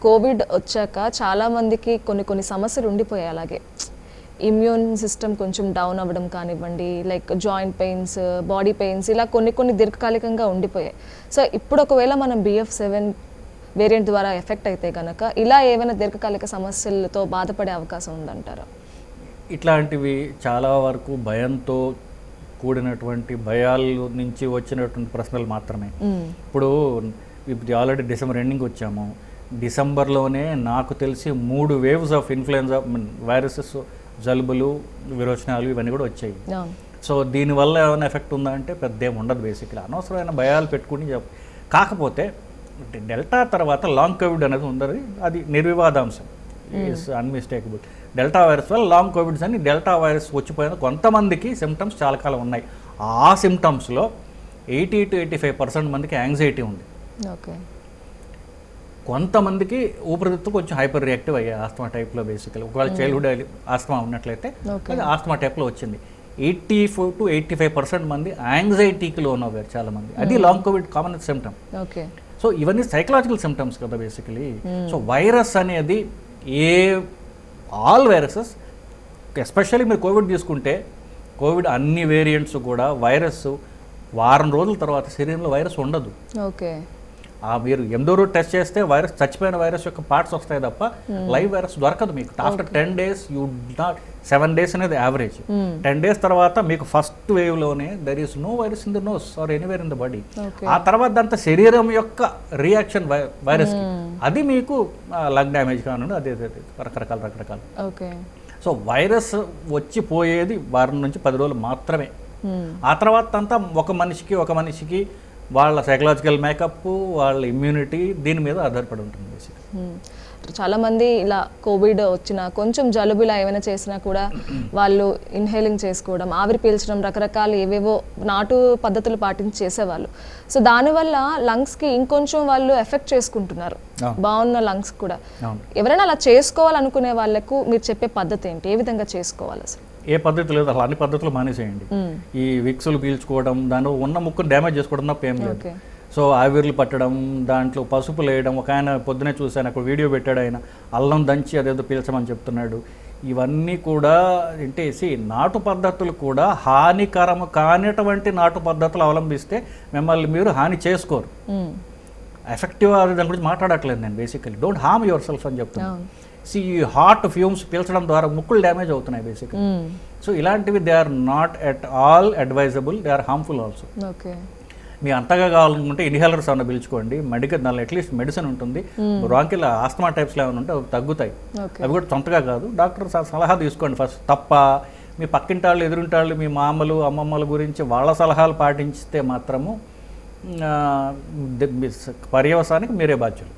Covid వచ్చాక చాలా మందికి కొన్ని కొన్ని సమస్యలు ఉండిపోయాయి అలాగే ఇమ్యూన్ సిస్టమ్ కొంచెం డౌన్ అవ్వడం కానివ్వండి like joint pains body pains ఇలా కొన్ని కొన్ని దీర్ఘకాలికంగా ఉండిపోయాయి సో ఇప్పుడు ఒకవేళ మనం బిఎఫ్ సెవెన్ వేరియంట్ ద్వారా ఎఫెక్ట్ అయితే కనుక ఇలా ఏమైనా దీర్ఘకాలిక సమస్యలతో బాధపడే అవకాశం ఉందంటారా ఇట్లాంటివి చాలా వరకు భయంతో కూడినటువంటి భయాల నుంచి వచ్చినటువంటి ప్రశ్నలు మాత్రమే మ్మ్. ఇప్పుడు ఇప్పుడు ఆల్రెడీ డిసెంబర్ ఎండింగ్ వచ్చాము డిసెంబర్లోనే నాకు తెలిసి మూడు వేవ్స్ ఆఫ్ ఇన్ఫ్లుయెన్జా వైరసెస్ జలుబులు విరోచనాలు ఇవన్నీ కూడా వచ్చాయి అవును. సో దీనివల్ల ఏమైనా ఎఫెక్ట్ ఉందా అంటే పెద్ద ఏమి ఉండదు బేసిక్లీ అనవసరమైన భయాలు పెట్టుకుని చెప్ కాకపోతే డెల్టా తర్వాత లాంగ్ కోవిడ్ అనేది ఉండదు అది నిర్వివాదాంశం ఇస్ అన్మిస్టేకబుల్ డెల్టా వైరస్ వల్ల లాంగ్ కోవిడ్స్ అని డెల్టా వైరస్ వచ్చిపోయిన కొంతమందికి సిమ్టమ్స్ చాలా కాలం ఉన్నాయి ఆ సిమ్టమ్స్లో eighty to eighty five percent మందికి యాంగ్జైటీ ఉంది ఓకే కొంతమందికి ఊపిరితిత్తు కొంచెం హైపర్ రియాక్టివ్ అయ్యాయి ఆస్తమా టైప్లో బేసికలీ ఒకవేళ చైల్డ్హుడ్ ఆస్తమా ఉన్నట్లయితే Okay. అది ఆస్తమా టైప్లో వచ్చింది eighty four to eighty five percent మంది యాంగ్జైటీకి లోన్ అవ్వారు చాలా మంది అది long covid common symptom okay so ఇవన్నీ సైకలాజికల్ సిమ్టమ్స్ కదా బేసికలీ సో వైరస్ అనేది ఏ ఆల్ వైరసెస్ ఎస్పెషల్లీ మీరు కోవిడ్ తీసుకుంటే కోవిడ్ అన్ని వేరియంట్స్ కూడా వైరస్ వారం రోజుల తర్వాత శరీరంలో వైరస్ ఉండదు ఓకే ఆ మీరు ఎనిమిదో రోజు టెస్ట్ చేస్తే వైరస్ చచ్చిపోయిన వైరస్ యొక్క పార్ట్స్ వస్తాయి తప్ప లైవ్ వైరస్ దొరకదు మీకు after ten days you not seven days అనేది యావరేజ్ టెన్ డేస్ తర్వాత మీకు ఫస్ట్ వేవ్లోనే there is no virus in the nose or anywhere in the body okay ఆ తర్వాత దాంతో శరీరం యొక్క రియాక్షన్ వైరస్ అది మీకు లగ్ డ్యామేజ్ కానుండి అదే అదే అదే. రకరకాల రకరకాల ఓకే సో వైరస్ వచ్చి పోయేది వారం నుంచి పది రోజులు మాత్రమే మ్మ్. ఆ తర్వాత అంతా ఒక మనిషికి ఒక మనిషికి వాళ్ళ సైకలాజికల్ మేకప్ వాళ్ళ ఇమ్యూనిటీ దీని మీద ఆధారపడి ఉంటుంది బేసిక్ మ్మ్. చాలా మంది ఇలా కోవిడ్ వచ్చిన కొంచెం జలుబు ఇలా ఏమైనా చేసినా కూడా వాళ్ళు ఇన్హేలింగ్ చేసుకోవడం ఆవిరి పీల్చడం రకరకాల ఏవేవో నాటు పద్ధతులు పాటించి చేసేవాళ్ళు సో దానివల్ల లంగ్స్కి ఇంకొంచెం వాళ్ళు ఎఫెక్ట్ చేసుకుంటున్నారు అవును. బాగున్న లంగ్స్ కూడా అవును ఎవరైనా అలా చేసుకోవాలనుకునే వాళ్ళకు మీరు చెప్పే పద్ధతి ఏంటి ఏ విధంగా చేసుకోవాలి అసలు ఏ పద్ధతి లేదు అసలు అన్ని పద్ధతులు మానేసేయండి మ్మ్. ఈ విక్సులు పీల్చుకోవడం దానిలో ఉన్న ముక్కును డ్యామేజ్ చేసుకోవడం తప్ప ఏం లేదు ఓకే సో ఆవిర్లు పట్టడం దాంట్లో పసుపు వేయడం ఒక ఆయన పొద్దునే చూశాను అక్కడ వీడియో పెట్టాడు ఆయన అల్లం దంచి అదేదో పీల్చమని చెప్తున్నాడు ఇవన్నీ కూడా ఏంటేసి నాటు పద్ధతులు కూడా హానికరము కానిటువంటి నాటు పద్ధతులు అవలంబిస్తే మిమ్మల్ని మీరు హాని చేసుకోరు మ్మ్. ఎఫెక్టివ్ అది దాని గురించి మాట్లాడట్లేదు నేను basically don't harm yourself అని చెప్తున్నాను అవును. సి ఈ హార్ట్ ఫ్యూమ్స్ పీల్చడం ద్వారా ముక్కులు డ్యామేజ్ అవుతున్నాయి బేసికలీ మ్మ్. సో ఇలాంటివి they are not at all advisable they are harmful also okay మీ అంతగా కావాలనుకుంటే ఇన్హేలర్స్ ఏమైనా పిలుచుకోండి మెడికల్ దానిలో అట్లీస్ట్ మెడిసిన్ ఉంటుంది బ్రాంకిల్ ఆస్తమా టైప్స్లో ఏమైనా ఉంటే అవి తగ్గుతాయి ఓకే అవి కూడా సొంతగా కాదు డాక్టర్ స- సలహా తీసుకోండి ఫస్ట్ తప్ప మీ పక్కింటాళ్ళు ఎదురింటాళ్ళు మీ మామలు అమ్మమ్మల గురించి వాళ్ళ సలహాలు పాటించితే మాత్రము ఆ, ది- మీ స- పర్యవసానికి మీరే బాధ్యులు